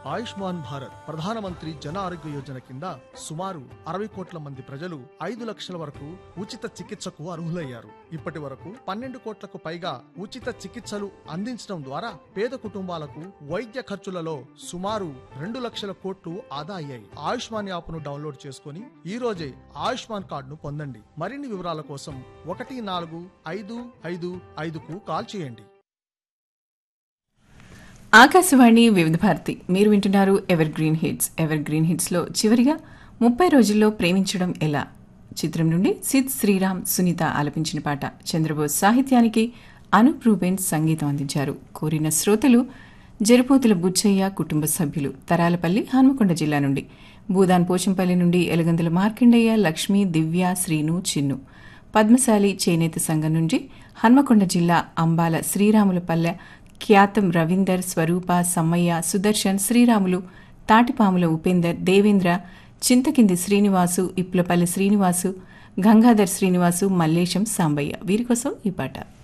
ఆయుష్మాన్ భారత్ ప్రధానమంత్రి జన ఆరోగ్య యోజన కింద సుమారు అరవై కోట్ల మంది ప్రజలు ఐదు లక్షల వరకు ఉచిత చికిత్సకు అర్హులయ్యారు ఇప్పటి వరకు పన్నెండు కోట్లకు పైగా ఉచిత చికిత్సలు అందించడం ద్వారా పేద కుటుంబాలకు వైద్య ఖర్చులలో సుమారు రెండు లక్షల కోట్లు ఆదా అయ్యాయి ఆయుష్మాన్ యాప్ను డౌన్లోడ్ చేసుకుని ఈ రోజే ఆయుష్మాన్ కార్డును పొందండి మరిన్ని వివరాల కోసం ఒకటి నాలుగు ఐదు ఐదు ఐదుకు కాల్ చేయండి ఆకాశవాణి వివిధ భారతి మీరు వింటున్నారు evergreen hits evergreen హిట్స్లో చివరిగా ముప్పై రోజుల్లో ప్రేమించడం ఎలా చిత్రం నుండి సిద్ శ్రీరామ్ సునీత ఆలపించిన పాట చంద్రబోస్ సాహిత్యానికి అనూప్ రూబెన్ సంగీతం అందించారు కోరిన శ్రోతలు జరుపోతుల బుచ్చయ్య కుటుంబ సభ్యులు తరాలపల్లి హన్మకొండ జిల్లా నుండి భూదాన్ పోచంపల్లి నుండి ఎలగందుల మార్కండయ్య లక్ష్మి దివ్య శ్రీను చిన్ను పద్మశాలి చేనేత సంఘం నుంచి హన్మకొండ జిల్లా అంబాల శ్రీరాములపల్లె ఖ్యాతం రవీందర్ స్వరూప సమ్మయ్య సుదర్శన్ శ్రీరాములు తాటిపాముల ఉపేందర్ దేవేంద్ర చింతకింది శ్రీనివాసు ఇప్లపల్లి శ్రీనివాసు గంగాధర్ శ్రీనివాసు మల్లేశం సాంబయ్య వీరి కోసం ఈ పాట